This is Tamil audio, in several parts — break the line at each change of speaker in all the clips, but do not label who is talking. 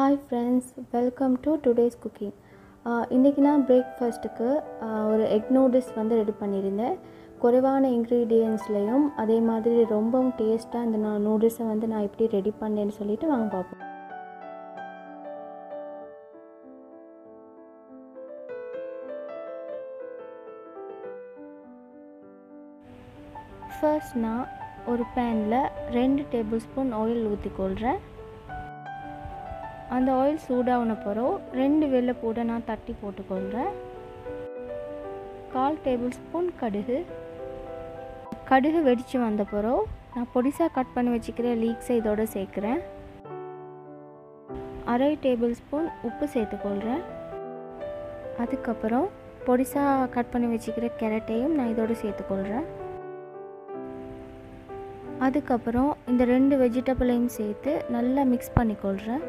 hi friends welcome to today's cooking இன்றைக்கி நான் பிரேக்ஃபாஸ்ட்டுக்கு ஒரு எக் நூடுல்ஸ் வந்து ரெடி பண்ணியிருந்தேன் குறைவான இன்க்ரீடியன்ஸ்லேயும் அதே மாதிரி ரொம்பவும் டேஸ்ட்டாக இந்த நான் நூடுல்ஸை வந்து நான் எப்படி ரெடி பண்ணேன்னு சொல்லிட்டு வாங்க பார்ப்போம் ஃபர்ஸ்ட் நான் ஒரு பேனில் ரெண்டு டேபிள் ஸ்பூன் ஆயில் ஊற்றிக்கொள்கிறேன் அந்த ஆயில் சூடாகின பிறகு ரெண்டு வெள்ளை பூடை நான் தட்டி போட்டுக்கொள்கிறேன் கால் டேபிள் ஸ்பூன் கடுகு கடுகு வெடித்து வந்த பிறகு நான் பொடிசாக கட் பண்ணி வச்சுக்கிற லீக்ஸை இதோட சேர்க்குறேன் அரை டேபிள் ஸ்பூன் உப்பு சேர்த்துக்கொள்கிறேன் அதுக்கப்புறம் பொடிசாக கட் பண்ணி வச்சுக்கிற கேரட்டையும் நான் இதோட சேர்த்துக்கொள்கிறேன் அதுக்கப்புறம் இந்த ரெண்டு வெஜிடபிளையும் சேர்த்து நல்லா மிக்ஸ் பண்ணிக்கொள்கிறேன்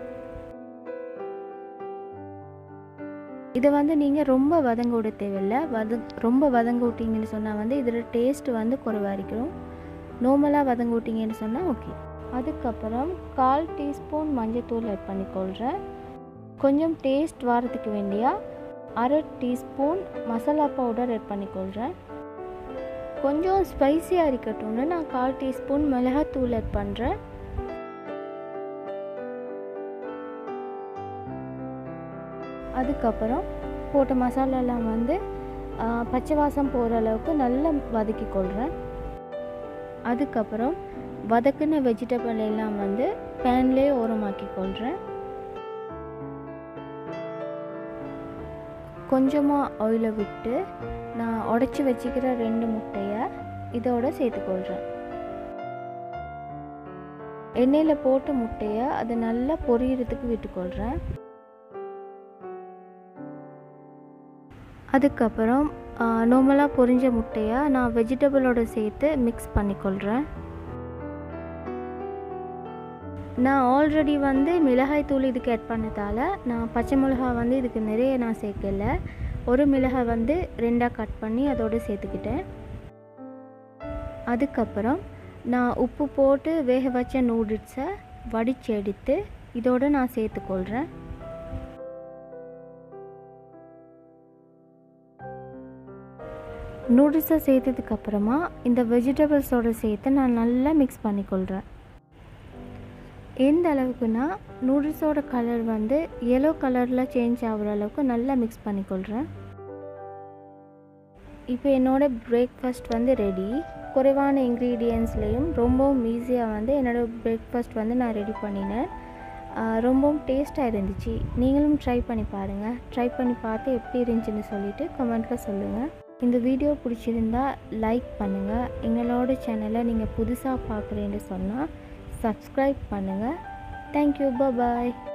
இதை வந்து நீங்கள் ரொம்ப வதங்க விட தேவையில்லை வத ரொம்ப வதங்க விட்டீங்கன்னு சொன்னால் வந்து இதில் டேஸ்ட்டு வந்து குறைவாக இருக்கும் நார்மலாக வதங்க விட்டீங்கன்னு சொன்னால் ஓகே அதுக்கப்புறம் கால் டீஸ்பூன் மஞ்சத்தூள் ஆட் பண்ணிக்கொள்கிறேன் கொஞ்சம் டேஸ்ட் வரதுக்கு வேண்டியா அரை டீஸ்பூன் மசாலா பவுடர் ஆட் பண்ணிக்கொள்கிறேன் கொஞ்சம் ஸ்பைஸியாக இருக்கட்டும்னு நான் கால் டீஸ்பூன் மிளகாத்தூள் ஆட் பண்ணுறேன் அதுக்கப்புறம் போட்ட மசாலாலாம் வந்து பச்சை வாசம் போகிற அளவுக்கு நல்லா வதக்கி கொள்கிறேன் அதுக்கப்புறம் வதக்குன வெஜிடபிள் எல்லாம் வந்து பேன்லேயே ஓரமாக்கி கொள்கிறேன் கொஞ்சமாக ஆயிலை விட்டு நான் உடச்சி வச்சுக்கிற ரெண்டு முட்டையை இதோட சேர்த்துக்கொள்கிறேன் எண்ணெயில் போட்ட முட்டையை அதை நல்லா பொரியறதுக்கு விட்டுக்கொள்கிறேன் அதுக்கப்புறம் நார்மலாக பொரிஞ்ச முட்டையை நான் வெஜிடபிளோட சேர்த்து மிக்ஸ் பண்ணிக்கொள்கிறேன் நான் ஆல்ரெடி வந்து மிளகாய் தூள் இதுக்கு ஆட் பண்ணதால் நான் பச்சை மிளகாய் வந்து இதுக்கு நிறைய நான் சேர்க்கல ஒரு மிளகாய் வந்து ரெண்டாக கட் பண்ணி அதோடு சேர்த்துக்கிட்டேன் அதுக்கப்புறம் நான் உப்பு போட்டு வேக வச்ச நூடுல்ஸை வடித்து எடுத்து இதோடு நான் சேர்த்துக்கொள்கிறேன் நூடுல்ஸை சேர்த்ததுக்கப்புறமா இந்த வெஜிடபிள்ஸோடு சேர்த்து நான் நல்லா மிக்ஸ் பண்ணிக்கொள்கிறேன் எந்த அளவுக்குன்னா நூடுல்ஸோட கலர் வந்து எல்லோ கலரில் சேஞ்ச் ஆகிற அளவுக்கு நல்லா மிக்ஸ் பண்ணிக்கொள்கிறேன் இப்போ என்னோடய பிரேக்ஃபாஸ்ட் வந்து ரெடி குறைவான இன்க்ரீடியன்ஸ்லேயும் ரொம்பவும் ஈஸியாக வந்து என்னோடய பிரேக்ஃபாஸ்ட் வந்து நான் ரெடி பண்ணினேன் ரொம்பவும் டேஸ்ட்டாக இருந்துச்சு நீங்களும் ட்ரை பண்ணி பாருங்கள் ட்ரை பண்ணி பார்த்து எப்படி இருந்துச்சுன்னு சொல்லிவிட்டு கமெண்ட்டில் சொல்லுங்கள் இந்த வீடியோ பிடிச்சிருந்தா லைக் பண்ணுங்கள் எங்களோட சேனலை நீங்கள் புதுசாக பார்க்குறேன்னு சொன்னால் சப்ஸ்கிரைப் பண்ணுங்கள் தேங்க்யூ பாய்